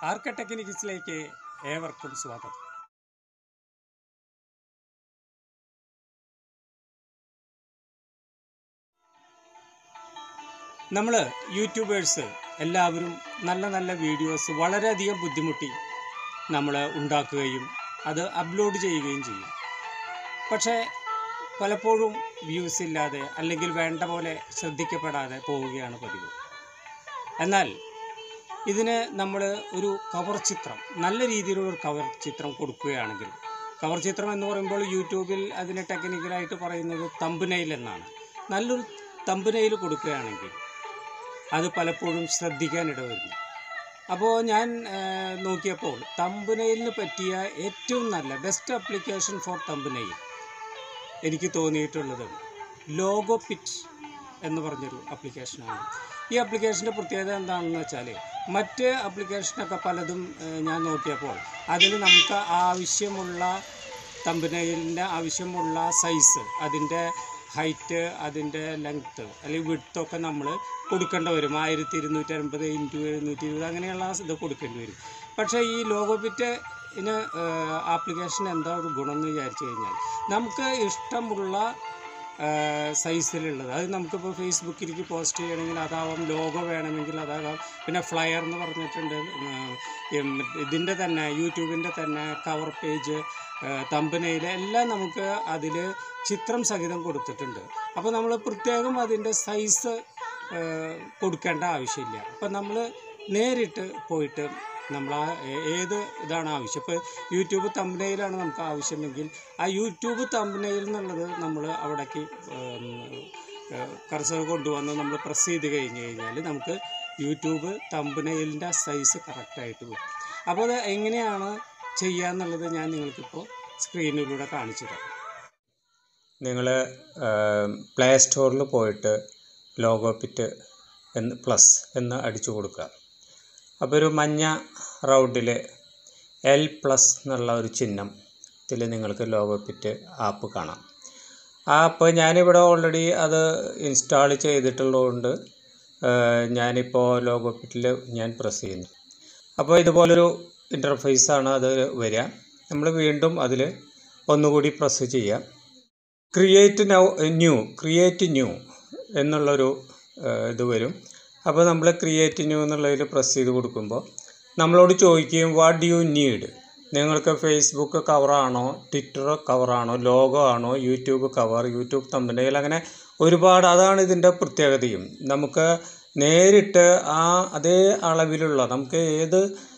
ആർക്ക ടെക്നിക്സിലേക്ക് ഏവർക്കും സ്വാഗതം നമ്മൾ യൂട്യൂബേഴ്സ് എല്ലാവരും നല്ല നല്ല വീഡിയോസ് വളരെയധികം ബുദ്ധിമുട്ടി നമ്മൾ ഉണ്ടാക്കുകയും അത് അപ്ലോഡ് ചെയ്യുകയും ചെയ്യും പക്ഷേ പലപ്പോഴും വ്യൂസ് ഇല്ലാതെ അല്ലെങ്കിൽ വേണ്ട പോലെ ശ്രദ്ധിക്കപ്പെടാതെ പോവുകയാണ് പതിവ് എന്നാൽ ഇതിന് നമ്മൾ ഒരു കവർ ചിത്രം നല്ല രീതിയിലുള്ള ഒരു കവർ ചിത്രം കൊടുക്കുകയാണെങ്കിൽ കവർ ചിത്രം എന്ന് പറയുമ്പോൾ യൂട്യൂബിൽ അതിന് ടെക്നിക്കലായിട്ട് പറയുന്നത് തമ്പുനയിൽ എന്നാണ് നല്ലൊരു തമ്പുനയിൽ കൊടുക്കുകയാണെങ്കിൽ അത് പലപ്പോഴും ശ്രദ്ധിക്കാൻ ഇടവരുന്നു അപ്പോൾ ഞാൻ ആ, നോക്കിയപ്പോൾ തമ്പുനയിലിന് പറ്റിയ ഏറ്റവും നല്ല ബെസ്റ്റ് ആപ്ലിക്കേഷൻ ഫോർ തമ്പുനയിൽ എനിക്ക് തോന്നിയിട്ടുള്ളത് ലോഗോ പിറ്റ് എന്ന് പറഞ്ഞൊരു ആപ്ലിക്കേഷനാണ് ഈ ആപ്ലിക്കേഷൻ്റെ പ്രത്യേകത എന്താണെന്ന് വെച്ചാൽ മറ്റ് ആപ്ലിക്കേഷനൊക്കെ പലതും ഏഹ്, ഞാൻ നോക്കിയപ്പോൾ അതിൽ നമുക്ക് ആവശ്യമുള്ള തമ്പനയിലിൻ്റെ ആവശ്യമുള്ള സൈസ് അതിൻ്റെ ഹൈറ്റ് അതിൻ്റെ ലെങ്ത്ത് അല്ലെങ്കിൽ വിഡ്ത്തൊക്കെ നമ്മൾ കൊടുക്കേണ്ടി വരും ആയിരത്തി ഇരുന്നൂറ്റി അൻപത് ഇൻറ്റു എഴുന്നൂറ്റി ഇരുപത് അങ്ങനെയുള്ള ഇത് കൊടുക്കേണ്ടി വരും പക്ഷേ ഈ ലോഗോപിറ്റിന് ആപ്ലിക്കേഷൻ എന്താ ഒരു ഗുണം എന്ന് വിചാരിച്ചു കഴിഞ്ഞാൽ നമുക്ക് ഇഷ്ടമുള്ള സൈസിലുള്ളത് അത് നമുക്കിപ്പോൾ ഫേസ്ബുക്കിലേക്ക് പോസ്റ്റ് ചെയ്യണമെങ്കിൽ അതാവാം ലോഗോ വേണമെങ്കിൽ അതാകാം പിന്നെ ഫ്ലയർ എന്ന് പറഞ്ഞിട്ടുണ്ട് ഇതിൻ്റെ തന്നെ യൂട്യൂബിൻ്റെ തന്നെ കവർ പേജ് തമ്പനയിൽ എല്ലാം നമുക്ക് അതിൽ ചിത്രം സഹിതം കൊടുത്തിട്ടുണ്ട് അപ്പോൾ നമ്മൾ പ്രത്യേകം അതിൻ്റെ സൈസ് കൊടുക്കേണ്ട ആവശ്യമില്ല അപ്പം നമ്മൾ നേരിട്ട് പോയിട്ട് നമ്മൾ ആ ഏ- ഏത് ഇതാണ് ആവശ്യം ഇപ്പോൾ യൂട്യൂബ് തമ്പനയിലാണ് നമുക്ക് ആവശ്യമെങ്കിൽ ആ യൂട്യൂബ് തമ്പനയിൽ എന്നുള്ളത് നമ്മൾ അവിടേക്ക് കർസർ കൊണ്ടുവന്ന് നമ്മൾ പ്രസ് ചെയ്ത് കഴിഞ്ഞ് കഴിഞ്ഞാൽ നമുക്ക് യൂട്യൂബ് തമ്പനയിലിൻ്റെ സൈസ് കറക്റ്റായിട്ട് വരും അപ്പോൾ അത് എങ്ങനെയാണ് ചെയ്യുക എന്നുള്ളത് ഞാൻ നിങ്ങൾക്കിപ്പോൾ സ്ക്രീനിലൂടെ കാണിച്ചു തരാം നിങ്ങൾ പ്ലേ സ്റ്റോറിൽ പോയിട്ട് ലോഗോ പിറ്റ് എന്ന് പ്ലസ് എന്ന് അടിച്ചു കൊടുക്കുക അപ്പോൾ ഒരു മഞ്ഞ റൗണ്ടിൽ എൽ പ്ലസ് എന്നുള്ള ഒരു ചിഹ്നം ഇതിൽ നിങ്ങൾക്ക് ലോഗോ പിറ്റ് ആപ്പ് കാണാം ആ ആപ്പ് ഞാനിവിടെ ഓൾറെഡി അത് ഇൻസ്റ്റാൾ ചെയ്തിട്ടുള്ളതുകൊണ്ട് ഏഹ്, ഞാനിപ്പോൾ ലോഗോ പിറ്റിൽ ഞാൻ പ്രസ് ചെയ്യുന്നു അപ്പോൾ ഇതുപോലൊരു ഇൻ്റർഫേസാണ് അത് വരിക നമ്മൾ വീണ്ടും അതിൽ ഒന്നുകൂടി പ്രസ് ചെയ്യുക create now new create new എന്നുള്ളൊരു ഏഹ്, ഇത് വരും അപ്പോൾ നമ്മൾ ക്രിയേറ്റ് ന്യൂ എന്നുള്ളതിൽ പ്രസ് ചെയ്ത് കൊടുക്കുമ്പോൾ നമ്മളോട് ചോദിക്കുകയും വാട്ട് ഡു യു നീഡ് നിങ്ങൾക്ക് ഫേസ്ബുക്ക് കവറാണോ ട്വിറ്റർ കവറാണോ ലോഗോ ആണോ യൂട്യൂബ് കവർ യൂട്യൂബ് തമ്പനയിൽ അങ്ങനെ ഒരുപാട് അതാണ് ഇതിൻ്റെ പ്രത്യേകതയും നമുക്ക് നേരിട്ട് ആ അതേ അളവിലുള്ള നമുക്ക് ഏത്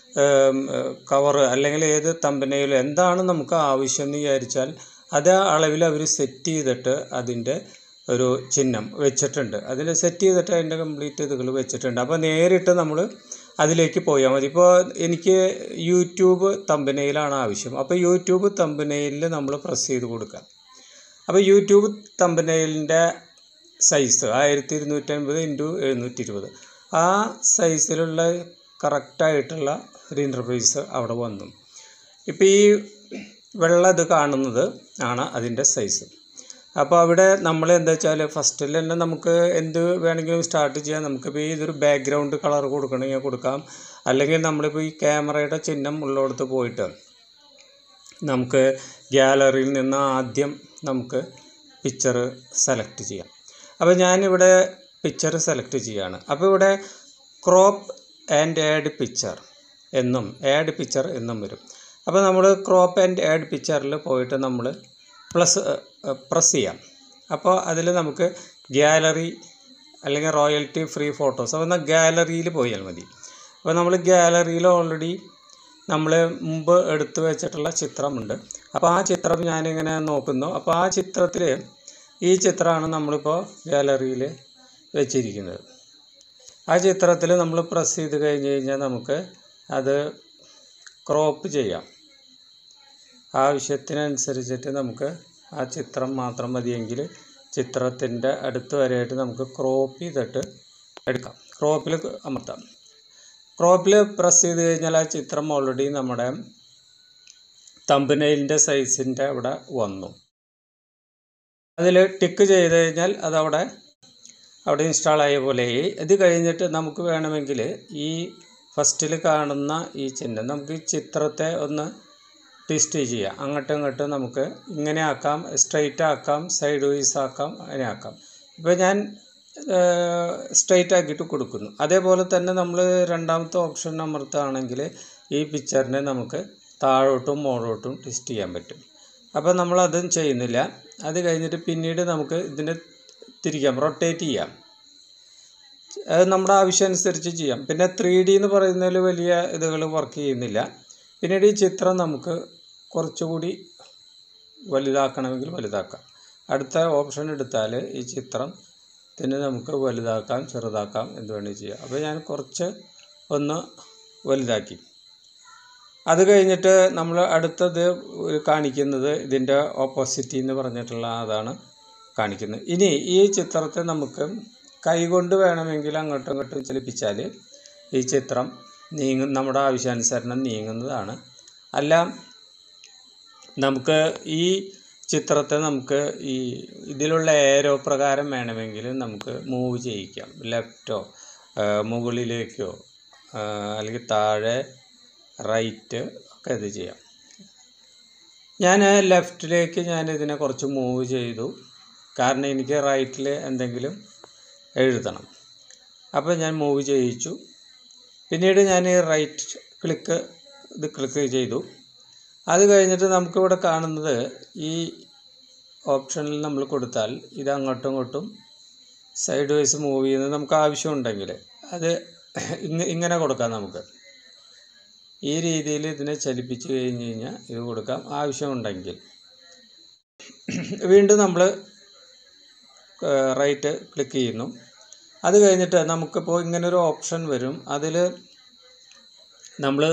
കവർ അല്ലെങ്കിൽ ഏത് തമ്പനയിൽ എന്താണ് നമുക്ക് ആവശ്യം എന്ന് വിചാരിച്ചാൽ അതേ അളവിൽ അവർ സെറ്റ് ചെയ്തിട്ട് അതിൻ്റെ ഒരു ചിഹ്നം വെച്ചിട്ടുണ്ട് അതിൽ സെറ്റ് ചെയ്തിട്ട് അതിൻ്റെ കംപ്ലീറ്റ് ഇതുകൾ വെച്ചിട്ടുണ്ട് അപ്പോൾ നേരിട്ട് നമ്മൾ അതിലേക്ക് പോയാൽ മതി ഇപ്പോൾ എനിക്ക് യൂട്യൂബ് തമ്പനയിലാണ് ആവശ്യം അപ്പോൾ യൂട്യൂബ് തമ്പനയിൽ നമ്മൾ പ്രസ് ചെയ്ത് കൊടുക്കുക അപ്പോൾ യൂട്യൂബ് തമ്പനയിലിൻ്റെ സൈസ് ആയിരത്തി ഇരുന്നൂറ്റൻപത് ഇൻറ്റു എഴുന്നൂറ്റി ഇരുപത് ആ സൈസിലുള്ള കറക്റ്റായിട്ടുള്ള ഒരു ഇൻ്റർഫേസ് അവിടെ വന്നു ഇപ്പോൾ ഈ വെള്ള ഇത് കാണുന്നത് ആണ് അതിൻ്റെ സൈസ് അപ്പോൾ അവിടെ നമ്മൾ എന്താ വെച്ചാൽ ഫസ്റ്റിൽ തന്നെ നമുക്ക് എന്ത് വേണമെങ്കിലും സ്റ്റാർട്ട് ചെയ്യാം നമുക്കിപ്പോൾ ഈ ഇതൊരു ബാക്ക്ഗ്രൗണ്ട് കളർ കൊടുക്കണമെങ്കിൽ കൊടുക്കാം അല്ലെങ്കിൽ നമ്മളിപ്പോൾ ഈ ക്യാമറയുടെ ചിഹ്നം ഉള്ളിടത്ത് പോയിട്ട് നമുക്ക് ഗ്യാലറിയിൽ നിന്ന് ആദ്യം നമുക്ക് പിക്ചർ സെലക്ട് ചെയ്യാം അപ്പോൾ ഞാനിവിടെ പിക്ചർ സെലക്ട് ചെയ്യാണ് അപ്പോൾ ഇവിടെ ക്രോപ്പ് ആൻഡ് ആഡ് പിക്ചർ എന്നും ആഡ് പിക്ചർ എന്നും വരും അപ്പോൾ നമ്മൾ ക്രോപ്പ് ആൻഡ് ആഡ് പിക്ചറിൽ പോയിട്ട് നമ്മൾ പ്ലസ് പ്രസ് ചെയ്യാം അപ്പോൾ അതിൽ നമുക്ക് ഗ്യാലറി അല്ലെങ്കിൽ റോയൽറ്റി ഫ്രീ ഫോട്ടോസ് അപ്പോൾ എന്നാൽ ഗാലറിയിൽ പോയാൽ മതി അപ്പോൾ നമ്മൾ ഗാലറിയിൽ ഓൾറെഡി നമ്മൾ മുമ്പ് എടുത്തു വെച്ചിട്ടുള്ള ചിത്രമുണ്ട് അപ്പോൾ ആ ചിത്രം ഞാനിങ്ങനെ നോക്കുന്നു അപ്പോൾ ആ ചിത്രത്തിൽ ഈ ചിത്രമാണ് നമ്മളിപ്പോൾ ഗാലറിയിൽ വെച്ചിരിക്കുന്നത് ആ ചിത്രത്തിൽ നമ്മൾ പ്രസ് ചെയ്ത് കഴിഞ്ഞ് കഴിഞ്ഞാൽ നമുക്ക് അത് ക്രോപ്പ് ചെയ്യാം ആവശ്യത്തിനനുസരിച്ചിട്ട് നമുക്ക് ആ ചിത്രം മാത്രം മതിയെങ്കിൽ ചിത്രത്തിൻ്റെ അടുത്ത് വരെയായിട്ട് നമുക്ക് ക്രോപ്പ് ചെയ്തിട്ട് എടുക്കാം ക്രോപ്പിൽ അമർത്താം ക്രോപ്പിൽ പ്രസ് ചെയ്ത് കഴിഞ്ഞാൽ ആ ചിത്രം ഓൾറെഡി നമ്മുടെ തമ്പനയിലിൻ്റെ സൈസിൻ്റെ അവിടെ വന്നു അതിൽ ടിക്ക് ചെയ്ത് കഴിഞ്ഞാൽ അതവിടെ അവിടെ ഇൻസ്റ്റാൾ ആയ പോലെ ഇത് കഴിഞ്ഞിട്ട് നമുക്ക് വേണമെങ്കിൽ ഈ ഫസ്റ്റിൽ കാണുന്ന ഈ ചിഹ്നം നമുക്ക് ഈ ചിത്രത്തെ ഒന്ന് ട്വിസ്റ്റ് ചെയ്യാം അങ്ങോട്ടും ഇങ്ങോട്ടും നമുക്ക് ഇങ്ങനെ ആക്കാം സ്ട്രെയിറ്റ് ആക്കാം സൈഡ് വൈസ് ആക്കാം അങ്ങനെ ആക്കാം ഇപ്പോൾ ഞാൻ സ്ട്രെയിറ്റ് ആക്കിയിട്ട് കൊടുക്കുന്നു അതേപോലെ തന്നെ നമ്മൾ രണ്ടാമത്തെ ഓപ്ഷൻ അമർത്തുകയാണെങ്കിൽ ഈ പിക്ചറിനെ നമുക്ക് താഴോട്ടും മുകളോട്ടും ട്വിസ്റ്റ് ചെയ്യാൻ പറ്റും അപ്പോൾ നമ്മളതും ചെയ്യുന്നില്ല അത് കഴിഞ്ഞിട്ട് പിന്നീട് നമുക്ക് ഇതിനെ തിരിക്കാം റൊട്ടേറ്റ് ചെയ്യാം അത് നമ്മുടെ ആവശ്യം അനുസരിച്ച് ചെയ്യാം പിന്നെ ത്രീ ഡി എന്ന് പറയുന്നതിൽ വലിയ ഇതുകൾ വർക്ക് ചെയ്യുന്നില്ല പിന്നീട് ഈ ചിത്രം നമുക്ക് കുറച്ചുകൂടി വലുതാക്കണമെങ്കിൽ വലുതാക്കാം അടുത്ത ഓപ്ഷൻ എടുത്താൽ ഈ ചിത്രം ഇതിനെ നമുക്ക് വലുതാക്കാം ചെറുതാക്കാം എന്ത് വേണമെങ്കിൽ ചെയ്യാം അപ്പോൾ ഞാൻ കുറച്ച് ഒന്ന് വലുതാക്കി അത് കഴിഞ്ഞിട്ട് നമ്മൾ അടുത്തത് കാണിക്കുന്നത് ഇതിൻ്റെ ഓപ്പോസിറ്റ് എന്ന് പറഞ്ഞിട്ടുള്ള അതാണ് കാണിക്കുന്നത് ഇനി ഈ ചിത്രത്തെ നമുക്ക് കൈകൊണ്ട് വേണമെങ്കിൽ അങ്ങോട്ടും ഇങ്ങോട്ടും ചലിപ്പിച്ചാൽ ഈ ചിത്രം നീങ്ങും നമ്മുടെ ആവശ്യാനുസരണം നീങ്ങുന്നതാണ് അല്ല നമുക്ക് ഈ ചിത്രത്തെ നമുക്ക് ഈ ഇതിലുള്ള ഏരോ പ്രകാരം വേണമെങ്കിൽ നമുക്ക് മൂവ് ചെയ്യിക്കാം ലെഫ്റ്റോ മുകളിലേക്കോ ആ, അല്ലെങ്കിൽ താഴെ റൈറ്റ് ഒക്കെ ഇത് ചെയ്യാം ഞാൻ ലെഫ്റ്റിലേക്ക് ഞാൻ ഇതിനെ കുറച്ച് മൂവ് ചെയ്തു കാരണം എനിക്ക് റൈറ്റിൽ എന്തെങ്കിലും എഴുതണം അപ്പോൾ ഞാൻ മൂവ് ചെയ്യിച്ചു പിന്നീട് ഞാൻ റൈറ്റ് ക്ലിക്ക് ഇത് ക്ലിക്ക് ചെയ്തു അത് കഴിഞ്ഞിട്ട് നമുക്കിവിടെ കാണുന്നത് ഈ ഓപ്ഷനിൽ നമ്മൾ കൊടുത്താൽ ഇത് അങ്ങോട്ടും ഇങ്ങോട്ടും സൈഡ് വൈസ് മൂവ് ചെയ്യുന്നത് നമുക്ക് ആവശ്യമുണ്ടെങ്കിൽ അത് ഇങ്ങ ഇങ്ങനെ കൊടുക്കാം നമുക്ക് ഈ രീതിയിൽ ഇതിനെ ചലിപ്പിച്ച് കഴിഞ്ഞ് കഴിഞ്ഞാൽ ഇത് കൊടുക്കാം ആവശ്യമുണ്ടെങ്കിൽ വീണ്ടും നമ്മൾ റൈറ്റ് ക്ലിക്ക് ചെയ്യുന്നു അത് കഴിഞ്ഞിട്ട് നമുക്കിപ്പോൾ ഇങ്ങനൊരു ഓപ്ഷൻ വരും അതിൽ നമ്മൾ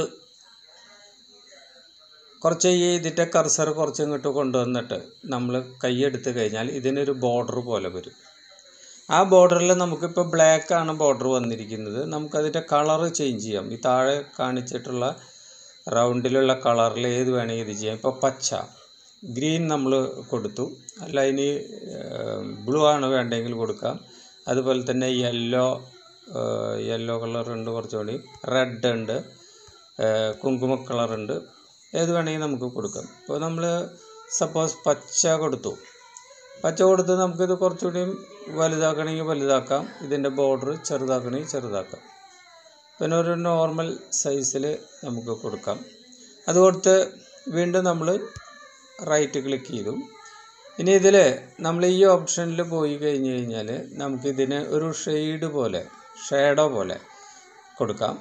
കുറച്ച് ഈ ഇതിൻ്റെ കർസർ കുറച്ച് ഇങ്ങോട്ട് കൊണ്ടുവന്നിട്ട് നമ്മൾ കൈയെടുത്ത് കഴിഞ്ഞാൽ ഇതിനൊരു ബോർഡർ പോലെ വരും ആ ബോർഡറിൽ നമുക്കിപ്പോൾ ബ്ലാക്ക് ആണ് ബോർഡർ വന്നിരിക്കുന്നത് നമുക്കതിൻ്റെ കളറ് ചേഞ്ച് ചെയ്യാം ഈ താഴെ കാണിച്ചിട്ടുള്ള റൗണ്ടിലുള്ള കളറിൽ ഏത് വേണമെങ്കിൽ ഇത് ചെയ്യാം ഇപ്പോൾ പച്ച ഗ്രീൻ നമ്മൾ കൊടുത്തു അല്ല ഇനി ബ്ലൂ ആണ് വേണ്ടെങ്കിൽ കൊടുക്കാം അതുപോലെ തന്നെ യെല്ലോ യെല്ലോ കളറുണ്ട് കുറച്ചുകൂടി റെഡ് ഉണ്ട് കുങ്കുമ കളറുണ്ട് ഏത് വേണമെങ്കിൽ നമുക്ക് കൊടുക്കാം ഇപ്പോൾ നമ്മൾ സപ്പോസ് പച്ച കൊടുത്തു പച്ച കൊടുത്ത് നമുക്കിത് കുറച്ചുകൂടി വലുതാക്കണമെങ്കിൽ വലുതാക്കാം ഇതിൻ്റെ ബോർഡർ ചെറുതാക്കണമെങ്കിൽ ചെറുതാക്കാം പിന്നെ ഒരു നോർമൽ സൈസിൽ നമുക്ക് കൊടുക്കാം അത് കൊടുത്ത് വീണ്ടും നമ്മൾ റൈറ്റ് ക്ലിക്ക് ചെയ്തു ഇനി ഇതിൽ നമ്മൾ ഈ ഓപ്ഷനിൽ പോയി കഴിഞ്ഞ് കഴിഞ്ഞാൽ നമുക്കിതിന് ഒരു ഷെയ്ഡ് പോലെ ഷേഡോ പോലെ കൊടുക്കാം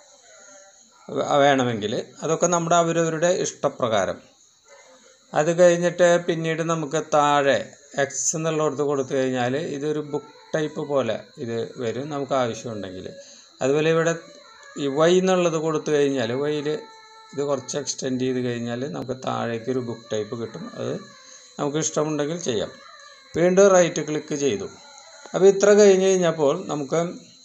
വ- വേണമെങ്കിൽ അതൊക്കെ നമ്മുടെ അവരവരുടെ ഇഷ്ടപ്രകാരം അത് കഴിഞ്ഞിട്ട് പിന്നീട് നമുക്ക് താഴെ എക്സ് എന്നുള്ളിടത്ത് കൊടുത്തു കഴിഞ്ഞാൽ ഇതൊരു ബുക്ക് ടൈപ്പ് പോലെ ഇത് വരും നമുക്ക് ആവശ്യമുണ്ടെങ്കിൽ അതുപോലെ ഇവിടെ ഈ വൈ എന്നുള്ളത് കൊടുത്തു കഴിഞ്ഞാൽ വൈയിൽ ഇത് കുറച്ച് എക്സ്റ്റെൻഡ് ചെയ്ത് കഴിഞ്ഞാൽ നമുക്ക് താഴേക്ക് ഒരു ബുക്ക് ടൈപ്പ് കിട്ടും അത് നമുക്ക് ഇഷ്ടമുണ്ടെങ്കിൽ ചെയ്യാം വീണ്ടും റൈറ്റ് ക്ലിക്ക് ചെയ്തു അപ്പോൾ ഇത്ര കഴിഞ്ഞ് കഴിഞ്ഞപ്പോൾ നമുക്ക്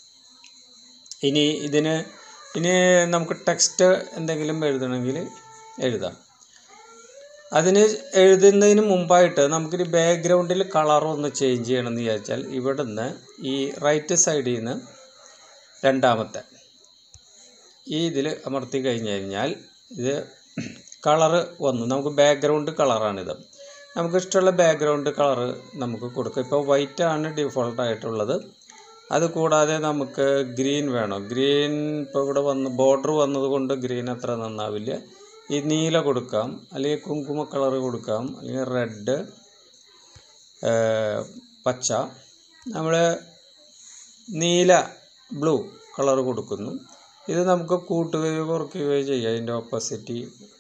ഇനി ഇതിന് ഇനി നമുക്ക് ടെക്സ്റ്റ് എന്തെങ്കിലും എഴുതണമെങ്കിൽ എഴുതാം അതിന് എഴുതുന്നതിന് മുമ്പായിട്ട് നമുക്കൊരു ബാക്ക്ഗ്രൗണ്ടിൽ കളർ ഒന്ന് ചേഞ്ച് ചെയ്യണമെന്ന് വിചാരിച്ചാൽ ഇവിടുന്ന് ഈ റൈറ്റ് സൈഡിൽ നിന്ന് രണ്ടാമത്തെ ഈ ഇതിൽ അമർത്തി കഴിഞ്ഞ് കഴിഞ്ഞാൽ ഇത് കളറ് വന്നു നമുക്ക് ബാക്ക്ഗ്രൗണ്ട് കളറാണിത് നമുക്ക് ഇഷ്ടമുള്ള ബാക്ക്ഗ്രൗണ്ട് കളറ് നമുക്ക് കൊടുക്കാം ഇപ്പോൾ വൈറ്റ് ആണ് ഡിഫോൾട്ട് ആയിട്ടുള്ളത് അത് കൂടാതെ നമുക്ക് ഗ്രീൻ വേണം ഗ്രീൻ ഇപ്പോൾ ഇവിടെ വന്ന് ബോർഡർ വന്നത് കൊണ്ട് ഗ്രീൻ അത്ര നന്നാവില്ല ഈ നീല കൊടുക്കാം അല്ലെങ്കിൽ കുങ്കുമ കളർ കൊടുക്കാം അല്ലെങ്കിൽ റെഡ് പച്ച നമ്മൾ നീല ബ്ലൂ കളർ കൊടുക്കുന്നു ഇത് നമുക്ക് കൂട്ടുകയോ കുറയ്ക്കുകയോ ചെയ്യാം അതിൻ്റെ ഓപ്പോസിറ്റ്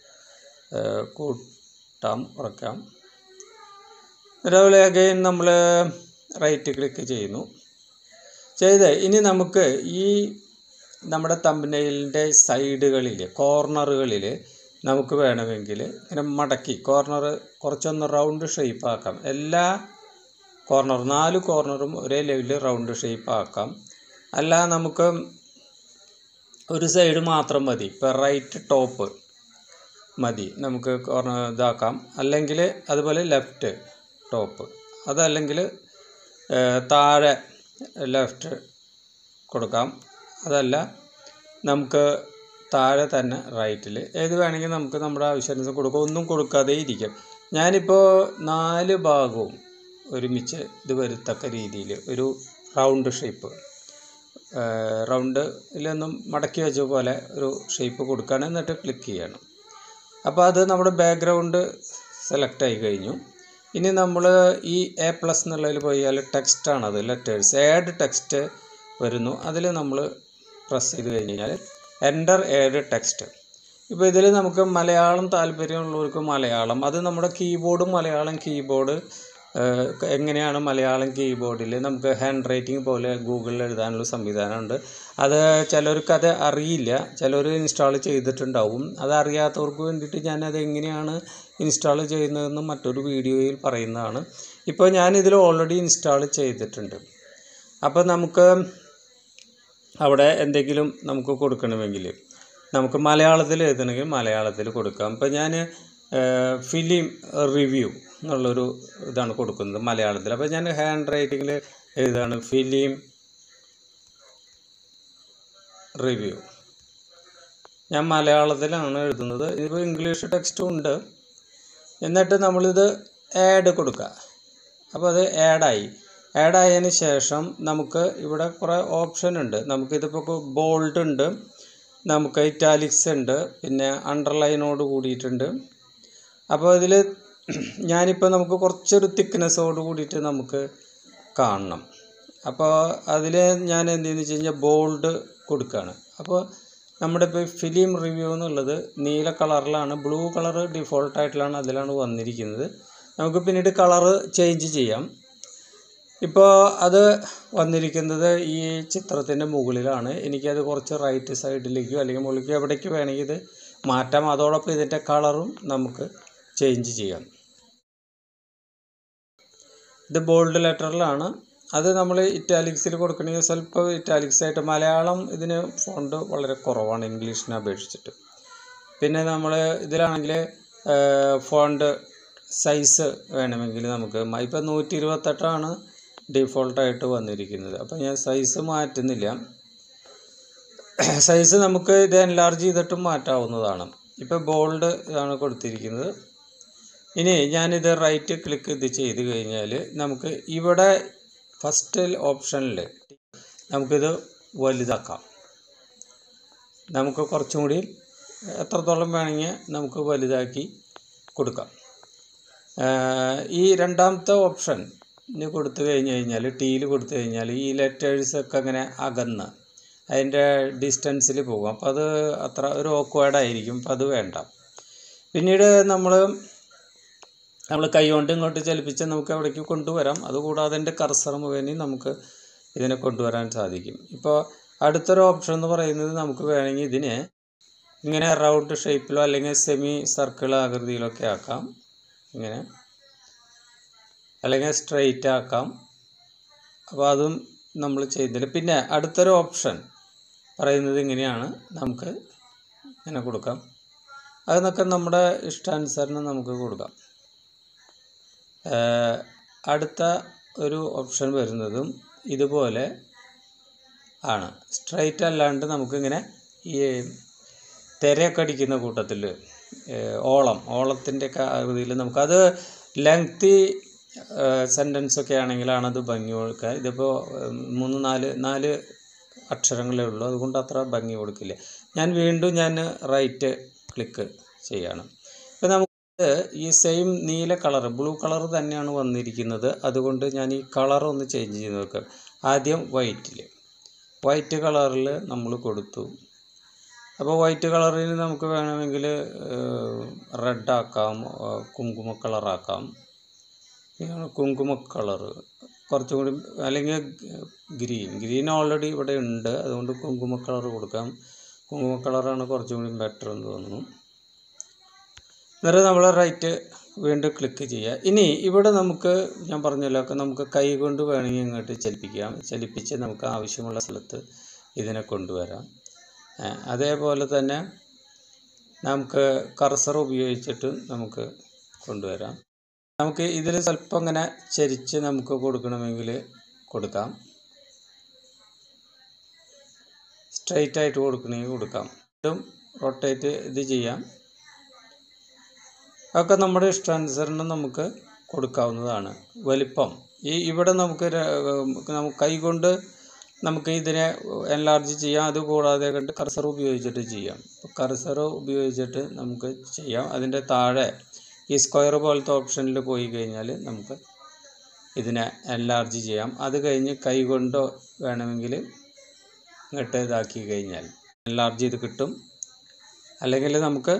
കൂട്ടാം കുറയ്ക്കാം അതേപോലെ അഗൈൻ നമ്മൾ റൈറ്റ് ക്ലിക്ക് ചെയ്യുന്നു ചെയ്ത് ഇനി നമുക്ക് ഈ നമ്മുടെ തമ്പനയിലിൻ്റെ സൈഡുകളിൽ കോർണറുകളിൽ നമുക്ക് വേണമെങ്കിൽ ഇങ്ങനെ മടക്കി കോർണർ കുറച്ചൊന്ന് റൗണ്ട് ഷേപ്പ് ആക്കാം എല്ലാ കോർണർ നാല് കോർണറും ഒരേ ലെവലിൽ റൗണ്ട് ഷേപ്പ് ആക്കാം അല്ല നമുക്ക് ഒരു സൈഡ് മാത്രം മതി ഇപ്പോൾ റൈറ്റ് ടോപ്പ് മതി നമുക്ക് കോർണർ ഇതാക്കാം അല്ലെങ്കിൽ അതുപോലെ ലെഫ്റ്റ് ടോപ്പ് അതല്ലെങ്കിൽ ഏഹ്, താഴെ ലെഫ്റ്റ് കൊടുക്കാം അതല്ല നമുക്ക് താഴെ തന്നെ റൈറ്റിൽ ഏത് വേണമെങ്കിൽ നമുക്ക് നമ്മുടെ ആവശ്യാനുസരണം കൊടുക്കാം ഒന്നും കൊടുക്കാതെ ഇരിക്കാം ഞാനിപ്പോൾ നാല് ഭാഗവും ഒരുമിച്ച് ഇത് വരത്തക്ക രീതിയിൽ ഒരു റൗണ്ട് ഷേപ്പ് റൗണ്ടിലൊന്നും മടക്കി വെച്ച പോലെ ഒരു ഷേപ്പ് കൊടുക്കുകയാണ് എന്നിട്ട് ക്ലിക്ക് ചെയ്യണം അപ്പോൾ അത് നമ്മുടെ ബാക്ക്ഗ്രൗണ്ട് സെലക്ട് ആയി കഴിഞ്ഞു ഇനി നമ്മൾ ഈ എ പ്ലസ് എന്നുള്ളതിൽ പോയാൽ ടെക്സ്റ്റാണത് ലെറ്റേഴ്സ് ആഡ് ടെക്സ്റ്റ് വരുന്നു അതിൽ നമ്മൾ പ്രസ് ചെയ്ത് കഴിഞ്ഞ് കഴിഞ്ഞാൽ എൻ്റർ ഏഡ് ടെക്സ്റ്റ് ഇപ്പോൾ ഇതിൽ നമുക്ക് മലയാളം താല്പര്യമുള്ളവർക്ക് മലയാളം അത് നമ്മുടെ കീബോർഡ് മലയാളം കീബോർഡ് എങ്ങനെയാണ് മലയാളം കീബോർഡിൽ നമുക്ക് ഹാൻഡ് റൈറ്റിംഗ് പോലെ ഗൂഗിളിൽ എഴുതാനുള്ള സംവിധാനമുണ്ട് അത് ചിലർക്ക് അത് അറിയില്ല ചിലർ ഇൻസ്റ്റാൾ ചെയ്തിട്ടുണ്ടാവും അത് അറിയാത്തവർക്ക് വേണ്ടിയിട്ട് ഞാനത് എങ്ങനെയാണ് ഇൻസ്റ്റാൾ ചെയ്യുന്നതെന്ന് മറ്റൊരു വീഡിയോയിൽ പറയുന്നതാണ് ഇപ്പോൾ ഞാനിതിൽ ഓൾറെഡി ഇൻസ്റ്റാൾ ചെയ്തിട്ടുണ്ട് അപ്പോൾ നമുക്ക് അവിടെ എന്തെങ്കിലും നമുക്ക് കൊടുക്കണമെങ്കിൽ നമുക്ക് മലയാളത്തിൽ എഴുതണമെങ്കിൽ മലയാളത്തിൽ കൊടുക്കാം ഇപ്പോൾ ഞാൻ ഫിലിം റിവ്യൂ എന്നുള്ളൊരു ഇതാണ് കൊടുക്കുന്നത് മലയാളത്തിൽ അപ്പോൾ ഞാൻ ഹാൻഡ് റൈറ്റിങ്ങിൽ എഴുതാണ് ഫിലിം റിവ്യൂ ഞാൻ മലയാളത്തിലാണ് എഴുതുന്നത് ഇതിപ്പോൾ ഇംഗ്ലീഷ് ടെക്സ്റ്റും ഉണ്ട് എന്നിട്ട് നമ്മളിത് ആഡ് കൊടുക്കുക അപ്പോൾ അത് ആഡായി ആഡായതിന് ശേഷം നമുക്ക് ഇവിടെ കുറേ ഓപ്ഷൻ ഉണ്ട് നമുക്കിതിപ്പോൾ ബോൾഡ് ഉണ്ട് നമുക്ക് ഇറ്റാലിക്സ് ഉണ്ട് പിന്നെ അണ്ടർലൈനോട് കൂടിയിട്ടുണ്ട് അപ്പോൾ ഇതിൽ ഞാനിപ്പോൾ നമുക്ക് കുറച്ചൊരു തിക്നെസ്സോട് കൂടിയിട്ട് നമുക്ക് കാണണം അപ്പോൾ അതിൽ ഞാൻ എന്ത് ചെയ്യുന്നു വെച്ച് കഴിഞ്ഞാൽ ബോൾഡ് കൊടുക്കുകയാണ് അപ്പോൾ നമ്മുടെ ഇപ്പോൾ ഫിലിം റിവ്യൂ എന്നുള്ളത് നീല കളറിലാണ് ബ്ലൂ കളർ ഡിഫോൾട്ടായിട്ടുള്ളതാണ് അതിലാണ് വന്നിരിക്കുന്നത് നമുക്ക് പിന്നീട് കളറ് ചേഞ്ച് ചെയ്യാം ഇപ്പോൾ അത് വന്നിരിക്കുന്നത് ഈ ചിത്രത്തിൻ്റെ മുകളിലാണ് എനിക്കത് കുറച്ച് റൈറ്റ് സൈഡിലേക്കോ അല്ലെങ്കിൽ മുകളിലേക്കോ എവിടേക്ക് വേണമെങ്കിൽ ഇത് മാറ്റാം അതോടൊപ്പം ഇതിൻ്റെ കളറും നമുക്ക് ചേഞ്ച് ചെയ്യാം ഇത് ബോൾഡ് ലെറ്ററിലാണ് അത് നമ്മൾ ഇറ്റാലിക്സിൽ കൊടുക്കണമെങ്കിൽ സ്വല്പം ഇറ്റാലിക്സ് ആയിട്ട് മലയാളം ഇതിന് ഫോണ്ട് വളരെ കുറവാണ് ഇംഗ്ലീഷിനെ അപേക്ഷിച്ചിട്ട് പിന്നെ നമ്മൾ ഇതിലാണെങ്കിൽ ഫോണ്ട് സൈസ് വേണമെങ്കിൽ നമുക്ക് ഇപ്പം നൂറ്റി ഇരുപത്തെട്ടാണ് ഡിഫോൾട്ടായിട്ട് വന്നിരിക്കുന്നത് അപ്പോൾ ഞാൻ സൈസ് മാറ്റുന്നില്ല സൈസ് നമുക്ക് ഇത് എൻലാർജ് ചെയ്തിട്ടും മാറ്റാവുന്നതാണ് ഇപ്പോൾ ബോൾഡ് ഇതാണ് കൊടുത്തിരിക്കുന്നത് ഇനി ഞാനിത് റൈറ്റ് ക്ലിക്ക് ഇത് ചെയ്ത് കഴിഞ്ഞാൽ നമുക്ക് ഇവിടെ ഫസ്റ്റ് ഓപ്ഷനിൽ നമുക്കിത് വലുതാക്കാം നമുക്ക് കുറച്ചും കൂടി എത്രത്തോളം വേണമെങ്കിൽ നമുക്ക് വലുതാക്കി കൊടുക്കാം ഈ രണ്ടാമത്തെ ഓപ്ഷൻ ഇനി കൊടുത്തു കഴിഞ്ഞ് കഴിഞ്ഞാൽ ടീയിൽ കൊടുത്തു കഴിഞ്ഞാൽ ഈ ലെറ്റേഴ്സൊക്കെ അങ്ങനെ അകന്ന് അതിൻ്റെ ഡിസ്റ്റൻസിൽ പോകും അപ്പോൾ അത് അത്ര ഒരു ഓക്വേർഡായിരിക്കും അപ്പോൾ അത് വേണ്ട പിന്നീട് നമ്മൾ നമ്മൾ കൈകൊണ്ട് ഇങ്ങോട്ട് ചലിപ്പിച്ച് നമുക്ക് അവിടേക്ക് കൊണ്ടുവരാം അതുകൂടാതെ എൻ്റെ കർസർ മുഖേന നമുക്ക് ഇതിനെ കൊണ്ടുവരാൻ സാധിക്കും ഇപ്പോൾ അടുത്തൊരു ഓപ്ഷൻ എന്ന് പറയുന്നത് നമുക്ക് വേണമെങ്കിൽ ഇതിനെ ഇങ്ങനെ റൗണ്ട് ഷേപ്പിലോ അല്ലെങ്കിൽ സെമി സർക്കിൾ ആകൃതിയിലൊക്കെ ആക്കാം ഇങ്ങനെ അല്ലെങ്കിൽ സ്ട്രെയിറ്റ് ആക്കാം അപ്പോൾ അതും നമ്മൾ ചെയ്തില്ല പിന്നെ അടുത്തൊരു ഓപ്ഷൻ പറയുന്നത് ഇങ്ങനെയാണ് നമുക്ക് ഇങ്ങനെ കൊടുക്കാം അതെന്നൊക്കെ നമ്മുടെ ഇഷ്ടാനുസരണം നമുക്ക് കൊടുക്കാം അടുത്ത ഒരു ഓപ്ഷൻ വരുന്നതും ഇതുപോലെ ആണ് സ്ട്രൈറ്റ് അല്ലാണ്ട് നമുക്കിങ്ങനെ ഈ തിരയൊക്കെ അടിക്കുന്ന കൂട്ടത്തിൽ ഓളം ഓളത്തിൻ്റെ ഒക്കെ ആകൃതിയിൽ നമുക്കത് ലെങ്തി സെൻറ്റൻസ് ഒക്കെ ആണെങ്കിലാണ് അത് ഭംഗി കൊടുക്കുക ഇതിപ്പോൾ മൂന്ന് നാല് നാല് അക്ഷരങ്ങളേ ഉള്ളൂ അതുകൊണ്ട് അത്ര ഭംഗി കൊടുക്കില്ല ഞാൻ വീണ്ടും ഞാൻ റൈറ്റ് ക്ലിക്ക് ചെയ്യണം ഇപ്പം നമുക്ക് ഈ സെയിം നീല കളർ ബ്ലൂ കളർ തന്നെയാണ് വന്നിരിക്കുന്നത് അതുകൊണ്ട് ഞാൻ ഈ കളർ ഒന്ന് ചേഞ്ച് ചെയ്ത് നോക്കാം ആദ്യം വൈറ്റിൽ വൈറ്റ് കളറിൽ നമ്മൾ കൊടുത്തു അപ്പോൾ വൈറ്റ് കളറിൽ നമുക്ക് വേണമെങ്കിൽ റെഡ് ആക്കാം കുങ്കുമ കളറാക്കാം കുങ്കുമ കളർ കുറച്ചും കൂടി അല്ലെങ്കിൽ ഗ്രീൻ ഗ്രീൻ ഓൾറെഡി ഇവിടെ ഉണ്ട് അതുകൊണ്ട് കുങ്കുമ കളർ കൊടുക്കാം കുങ്കുമ കളറാണ് കുറച്ചും കൂടി ബെറ്റർ എന്ന് തോന്നുന്നു എന്നിട്ട് നമ്മൾ റൈറ്റ് വീണ്ടും ക്ലിക്ക് ചെയ്യുക ഇനി ഇവിടെ നമുക്ക് ഞാൻ പറഞ്ഞല്ലോ ഒക്കെ നമുക്ക് കൈ കൊണ്ട് വേണമെങ്കിൽ ഇങ്ങോട്ട് ചലിപ്പിക്കാം ചലിപ്പിച്ച് നമുക്ക് ആവശ്യമുള്ള സ്ഥലത്ത് ഇതിനെ കൊണ്ടുവരാം അതേപോലെ തന്നെ നമുക്ക് കർസർ ഉപയോഗിച്ചിട്ട് നമുക്ക് കൊണ്ടുവരാം നമുക്ക് ഇതിൽ സ്വല്പം ഇങ്ങനെ ചരിച്ച് നമുക്ക് കൊടുക്കണമെങ്കിൽ കൊടുക്കാം സ്ട്രെയിറ്റ് ആയിട്ട് കൊടുക്കണമെങ്കിൽ കൊടുക്കാം ഇതും റൊട്ടേറ്റ് ഇത് ചെയ്യാം ഒക്കെ നമ്മുടെ ഇഷ്ടാനുസരണം നമുക്ക് കൊടുക്കാവുന്നതാണ് വലിപ്പം ഈ ഇവിടെ നമുക്ക് ര- നമുക്ക് കൈകൊണ്ട് നമുക്ക് ഇതിനെ എൻലാർജ് ചെയ്യാം അതുകൂടാതെ കണ്ട് കർസർ ഉപയോഗിച്ചിട്ട് ചെയ്യാം കർസർ ഉപയോഗിച്ചിട്ട് നമുക്ക് ചെയ്യാം അതിൻ്റെ താഴെ ഈ സ്ക്വയർ പോലത്തെ ഓപ്ഷനിൽ പോയി കഴിഞ്ഞാൽ നമുക്ക് ഇതിനെ എൻലാർജ് ചെയ്യാം അത് കഴിഞ്ഞ് കൈ കൊണ്ടോ വേണമെങ്കിൽ ഇങ്ങോട്ട് ഇതാക്കി കഴിഞ്ഞാൽ എൻലാർജ് ചെയ്ത് കിട്ടും അല്ലെങ്കിൽ നമുക്ക്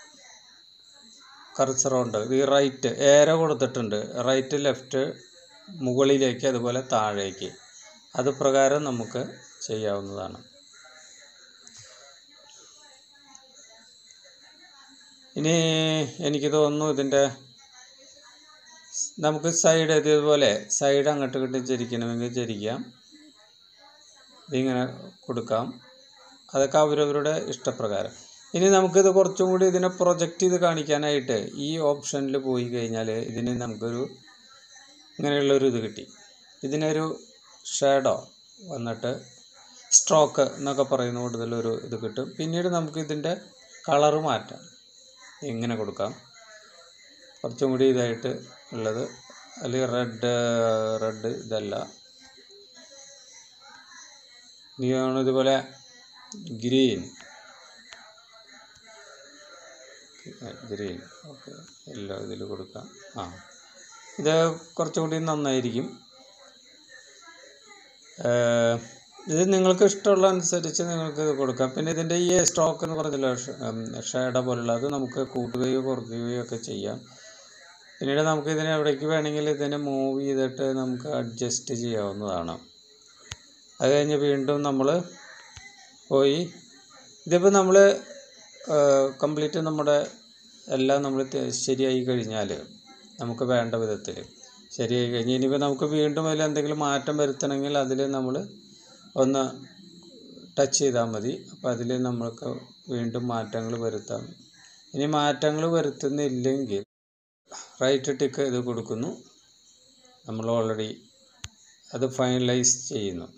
കർസറുണ്ട് ഈ റൈറ്റ് ഏര കൊടുത്തിട്ടുണ്ട് റൈറ്റ് ലെഫ്റ്റ് മുകളിലേക്ക് അതുപോലെ താഴേക്ക് അത് പ്രകാരം നമുക്ക് ചെയ്യാവുന്നതാണ് ഇനി എനിക്ക് തോന്നുന്നു ഇതിൻ്റെ നമുക്ക് സൈഡ് ഇതുപോലെ സൈഡ് അങ്ങോട്ട് ഇങ്ങോട്ട് ചരിക്കണമെങ്കിൽ ചരിക്കാം ഇതിങ്ങനെ കൊടുക്കാം അതൊക്കെ അവരവരുടെ ഇഷ്ടപ്രകാരം ഇനി നമുക്കിത് കുറച്ചും കൂടി ഇതിനെ പ്രൊജക്റ്റ് ചെയ്ത് കാണിക്കാനായിട്ട് ഈ ഓപ്ഷനിൽ പോയി കഴിഞ്ഞാൽ ഇതിന് നമുക്കൊരു ഇങ്ങനെയുള്ളൊരു ഇത് കിട്ടി ഇതിനൊരു ഷേഡോ വന്നിട്ട് സ്ട്രോക്ക് എന്നൊക്കെ പറയുന്ന കൂടുതലൊരു ഇത് കിട്ടും പിന്നീട് നമുക്ക് ഇതിൻ്റെ കളറ് മാറ്റാം ഇങ്ങനെ കൊടുക്കാം കുറച്ചും കൂടി ഇതായിട്ട് ഉള്ളത് അതിൽ റെഡ് റെഡ് ഇതല്ല ഇനിയാണ് ഇതുപോലെ ഗ്രീൻ ഗ്രീൻ ഓക്കെ എല്ലാം ഇതിൽ കൊടുക്കാം ആ ഇത് കുറച്ചുകൂടി നന്നായിരിക്കും ഏഹ് ഇത് നിങ്ങൾക്ക് ഇഷ്ടമുള്ള അനുസരിച്ച് നിങ്ങൾക്ക് ഇത് കൊടുക്കാം പിന്നെ ഇതിൻ്റെ ഈ സ്റ്റോക്ക് എന്ന് പറഞ്ഞല്ലോ ഷേഡ പോലുള്ള അത് നമുക്ക് കൂട്ടുകയോ കുറയ്ക്കുകയോ ഒക്കെ ചെയ്യാം പിന്നീട് നമുക്ക് ഇതിനെ എവിടേക്ക് വേണമെങ്കിൽ ഇതിനെ മൂവ് ചെയ്തിട്ട് നമുക്ക് അഡ്ജസ്റ്റ് ചെയ്യാവുന്നതാണ് അത് കഴിഞ്ഞ് വീണ്ടും നമ്മൾ പോയി ഇതിപ്പോൾ നമ്മൾ കംപ്ലീറ്റ് നമ്മുടെ എല്ലാം നമ്മൾ ശരിയായി കഴിഞ്ഞാൽ നമുക്ക് വേണ്ട വിധത്തിൽ ശരിയായി കഴിഞ്ഞ് ഇനിയിപ്പോൾ നമുക്ക് വീണ്ടും അതിൽ എന്തെങ്കിലും മാറ്റം വരുത്തണമെങ്കിൽ അതിൽ നമ്മൾ ഒന്ന് ടച്ച് ചെയ്താൽ മതി അപ്പോൾ അതിൽ നമ്മൾക്ക് വീണ്ടും മാറ്റങ്ങൾ വരുത്താം ഇനി മാറ്റങ്ങൾ വരുത്തുന്നില്ലെങ്കിൽ റൈറ്റ് ടിക്ക് ഇത് കൊടുക്കുന്നു നമ്മൾ ഓൾറെഡി അത് ഫൈനലൈസ് ചെയ്യുന്നു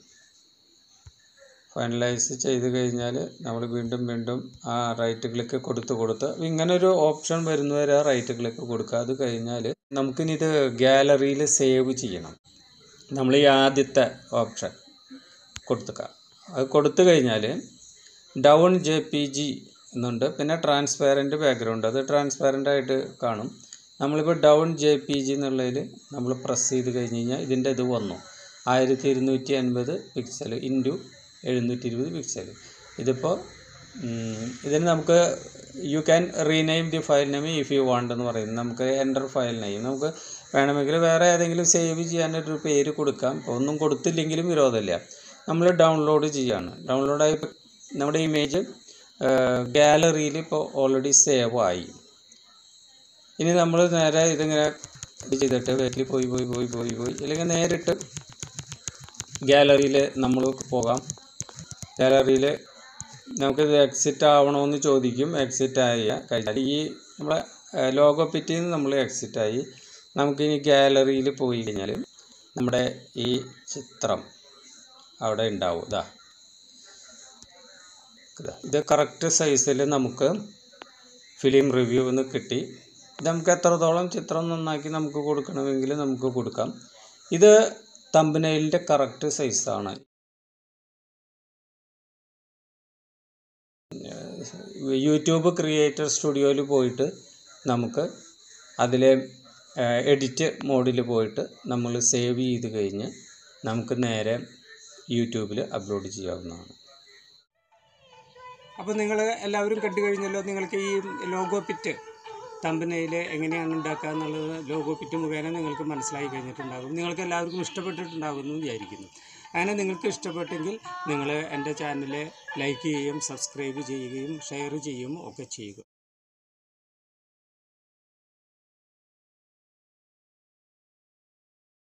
ഫൈനലൈസ് ചെയ്ത് കഴിഞ്ഞാൽ നമ്മൾ വീണ്ടും വീണ്ടും ആ റൈറ്റ് ക്ലിക്ക് കൊടുത്ത് കൊടുത്ത് ഇങ്ങനെ ഒരു ഓപ്ഷൻ വരുന്നവരെ ആ റൈറ്റ് ക്ലിക്ക് കൊടുക്കുക അത് കഴിഞ്ഞാൽ നമുക്കിനി ഇത് ഗാലറിയിൽ സേവ് ചെയ്യണം നമ്മൾ ഈ ആദ്യത്തെ ഓപ്ഷൻ കൊടുത്തുക അത് കൊടുത്തു കഴിഞ്ഞാൽ ഡൗൺ ജെ പി ജി എന്നുണ്ട് പിന്നെ ട്രാൻസ്പാരൻറ്റ് ബാക്ക്ഗ്രൗണ്ട് അത് ട്രാൻസ്പാരൻ്റ് ആയിട്ട് കാണും നമ്മളിപ്പോൾ ഡൗൺ ജെ പി ജി എന്നുള്ളതിൽ നമ്മൾ പ്രസ് ചെയ്ത് കഴിഞ്ഞ് കഴിഞ്ഞാൽ ഇതിൻ്റെ ഇത് വന്നു ആയിരത്തി ഇരുന്നൂറ്റി അൻപത് പിക്സൽ ഇൻറ്റു എഴുന്നൂറ്റി ഇരുപത് പിക്സൽ ഇതിപ്പോൾ ഉം, ഇതിന് നമുക്ക് you can rename the file name if you want എന്ന് പറയുന്നത് നമുക്ക് എൻ്റർ ഫയൽ നെയിം നമുക്ക് വേണമെങ്കിൽ വേറെ ഏതെങ്കിലും സേവ് ചെയ്യാനൊരു പേര് കൊടുക്കാം ഇപ്പോൾ ഒന്നും കൊടുത്തില്ലെങ്കിലും വിരോധമില്ല നമ്മൾ ഡൗൺലോഡ് ചെയ്യാണ് ഡൗൺലോഡായി നമ്മുടെ ഇമേജ് ഗാലറിയിൽ ഇപ്പോൾ ഓൾറെഡി സേവ് ആയി ഇനി നമ്മൾ നേരെ ഇതിങ്ങനെ ഇത് ചെയ്തിട്ട് ബാക്കിൽ പോയി പോയി പോയി പോയി പോയി അല്ലെങ്കിൽ നേരിട്ട് ഗാലറിയിൽ നമ്മൾ പോകാം ഗാലറിയിൽ നമുക്കിത് എക്സിറ്റ് ആവണമെന്ന് ചോദിക്കും എക്സിറ്റ് ആയ കഴിഞ്ഞാൽ ഈ നമ്മളെ ലോഗോ പിറ്റിൽ നിന്ന് നമ്മൾ എക്സിറ്റ് ആയി നമുക്കിനി ഗാലറിയിൽ പോയി കഴിഞ്ഞാൽ നമ്മുടെ ഈ ചിത്രം അവിടെ ഉണ്ടാവും ഇതാ ഇതാ. ഇത് കറക്റ്റ് സൈസിൽ നമുക്ക് ഫിലിം റിവ്യൂ എന്ന് കിട്ടി ഇത് നമുക്ക് എത്രത്തോളം ചിത്രം നന്നാക്കി നമുക്ക് കൊടുക്കണമെങ്കിൽ നമുക്ക് കൊടുക്കാം ഇത് തമ്പനയിലിൻ്റെ കറക്റ്റ് സൈസാണ് യൂട്യൂബ് ക്രിയേറ്റർ സ്റ്റുഡിയോയിൽ പോയിട്ട് നമുക്ക് അതിലെ എഡിറ്റ് മോഡിൽ പോയിട്ട് നമ്മൾ സേവ് ചെയ്ത് കഴിഞ്ഞ് നമുക്ക് നേരെ യൂട്യൂബിൽ അപ്ലോഡ് ചെയ്യാവുന്നതാണ് അപ്പോൾ നിങ്ങൾ എല്ലാവരും കണ്ടു കഴിഞ്ഞല്ലോ നിങ്ങൾക്ക് ഈ ലോഗോ പിറ്റ് തമ്പനയിൽ എങ്ങനെയാണ് ഉണ്ടാക്കുക എന്നുള്ളത് ലോഗോ പിറ്റ് മുഖേന നിങ്ങൾക്ക് മനസ്സിലായി കഴിഞ്ഞിട്ടുണ്ടാകും നിങ്ങൾക്ക് എല്ലാവർക്കും ഇഷ്ടപ്പെട്ടിട്ടുണ്ടാകും എന്ന് വിചാരിക്കുന്നു അങ്ങനെ നിങ്ങൾക്ക് ഇഷ്ടപ്പെട്ടെങ്കിൽ നിങ്ങൾ എൻ്റെ ചാനൽ ലൈക്ക് ചെയ്യുകയും സബ്സ്ക്രൈബ് ചെയ്യുകയും ഷെയർ ചെയ്യുകയും ഒക്കെ ചെയ്യുക